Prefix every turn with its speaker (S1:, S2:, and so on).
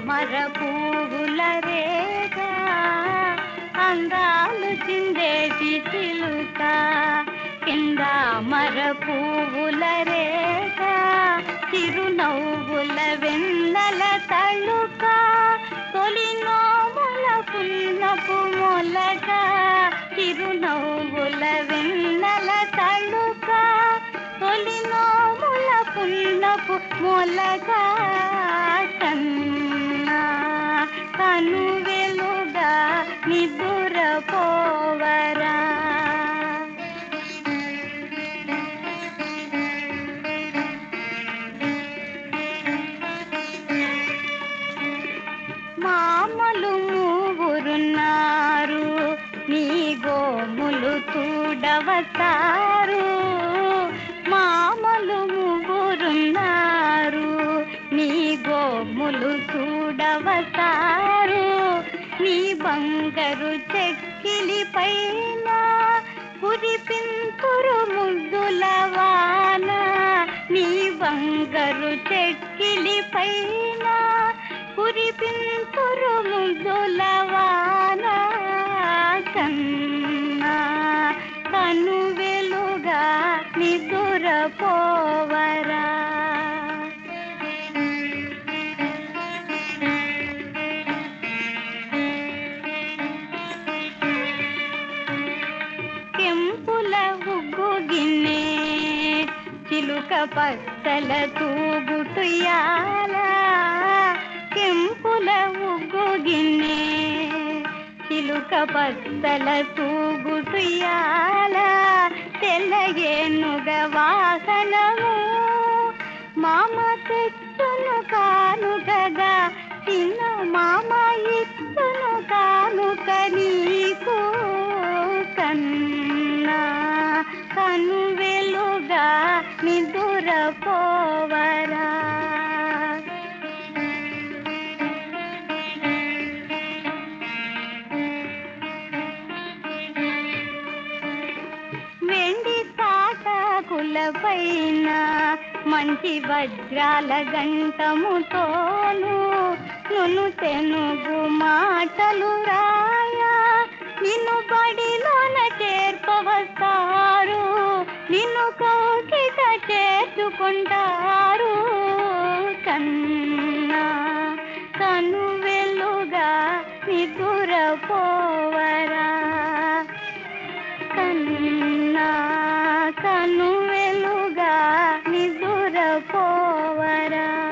S1: తామర పువ్వుల రేఖ అందాలు చిందేటి చిలుక కింద మర పువ్వుల రేఖ చిరునవ్వుల వెన్నెల తళుక తొలి నోముల పున్నపు మొలక చిరునవ్వుల వెన్నెల తళుక తొలి నోముల పున్నపు మొలక కన్నా కను వెలుగా నిదుర పోవరా మామలు మూవురున్నారు నీ గోములు చూడవస్తారు మామలు ముగ్గురున్నారు నీ గోములు చూడవస్తారు నీ బంగారు చెక్కిలి పైన కురిపింతురు ముద్దుల వాన నీ బంగారు చెక్కిలి పైన కురిపింతురు ముద్దుల వాన కన్నా కను వెలుగా నిదుర పోవరా కెంపుల ఉగ్గు గిన్నె చిలుక పచ్చల తూగుటుయాల కెంపుల ఉగ్గు గిన్నె చిలుక పచ్చల తూగుటుయాల తెల్లగేనుగ వాసనము మామ తెచ్చును కానుకగా చిన్న మామ ఇచ్చును కానుక నీకు కన్నా కను వెలుగా నిదుర పోవరా వెండి తాటాకుల పైన మంచి వజ్రాల గంటముతోను నును తెనుగు మాటలు రాయా నిన్ను బడిలోన చేర్పవస్తారు నిన్ను కౌకిట చేర్చుకుంటారు కన్నా కను వెలుగా నిదుర పోవరా కన్నా కను వెలుగా నిదుర పోవరా